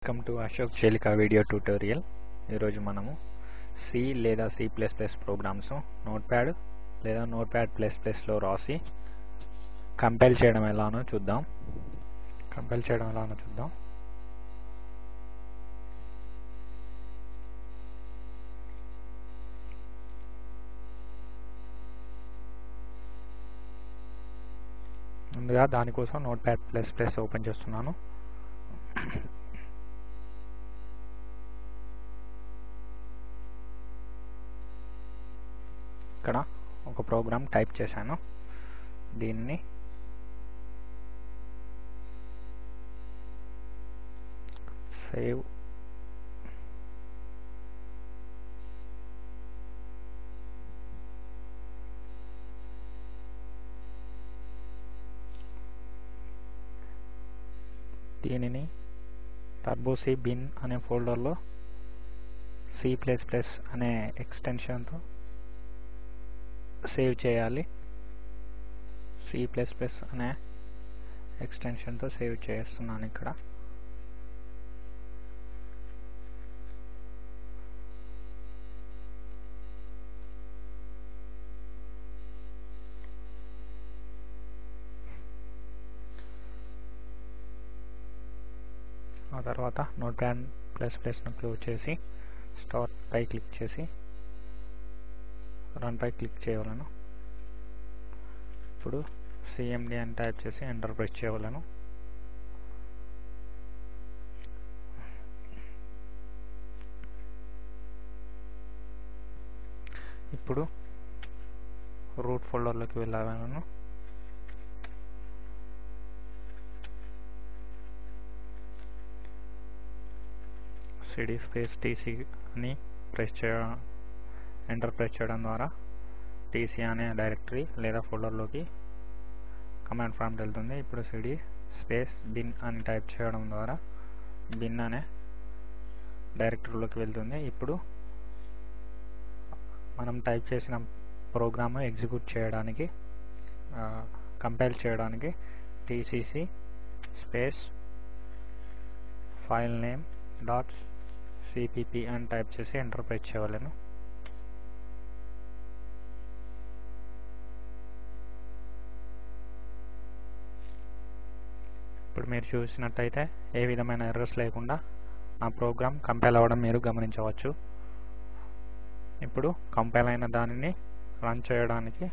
welcome to Ashok చెలిక video tutorial ఈరోజు మనము సి లేదా C plus plus programs notepad లేదా నోట్ ప్యాడ్ ప్లస్ ప్లస్లో రాసి కంపైల్ చేయడం ఎలానో చూద్దాం కంపైల్ చేయడం ఎలానో చూద్దాం ముందుగా దానికోసం notepad plus plus open చేస్తున్నాను ఇక్కడ ఒక ప్రోగ్రామ్ టైప్ చేశాను దీన్ని సేవ్ దీనిని టర్బోసి బిన్ అనే ఫోల్డర్లో సి ప్లస్ ప్లస్ అనే ఎక్స్టెన్షన్తో సేవ్ చేయాలి సి ప్లస్ ప్లస్ అనే ఎక్స్టెన్షన్తో సేవ్ చేస్తున్నాను ఇక్కడ ఆ తర్వాత నోట్ ప్యాడ్ ప్లస్ ప్లస్ను క్లోజ్ చేసి స్టార్ట్ పై క్లిక్ చేసి రన్ పై క్లిక్ చేయవలను ఇప్పుడు సిఎండి అని టైప్ చేసి ఎంటర్ ప్రెస్ చేయవలను ఇప్పుడు రూట్ ఫోల్డర్లోకి వెళ్ళాలను సిడి స్పేస్ టీసీ అని ప్రెస్ చేయ ఎంటర్ ప్రెస్ చేయడం ద్వారా టీసీ అనే డైరెక్టరీ లేదా ఫోల్డర్లోకి కమాండ్ ప్రాంప్ట్ వెళ్తుంది ఇప్పుడు సిడి స్పేస్ బిన్ అని టైప్ చేయడం ద్వారా బిన్ అనే డైరెక్టరీలోకి వెళ్తుంది ఇప్పుడు మనం టైప్ చేసిన ప్రోగ్రామ్ ఎగ్జిక్యూట్ చేయడానికి కంపైల్ చేయడానికి TCC space file name dot CPP అని టైప్ చేసి ఎంటర్ ప్రెస్ చేయవలను ఇప్పుడు మీరు చూసినట్టయితే ఏ విధమైన ఎర్రర్స్ లేకుండా నా ప్రోగ్రామ్ కంపైల్ అవ్వడం మీరు గమనించవచ్చు ఇప్పుడు కంపైల్ అయిన దానిని రన్ చేయడానికి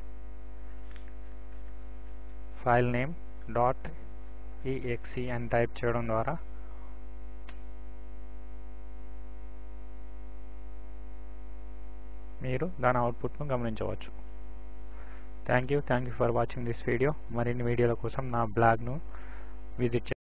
ఫైల్ నేమ్ డాట్ ఈఎక్సి అని టైప్ చేయడం ద్వారా మీరు దాని అవుట్పుట్ను గమనించవచ్చు thank you thank you for watching this video మరిన్ని వీడియోల కోసం నా బ్లాగ్ను విజిట్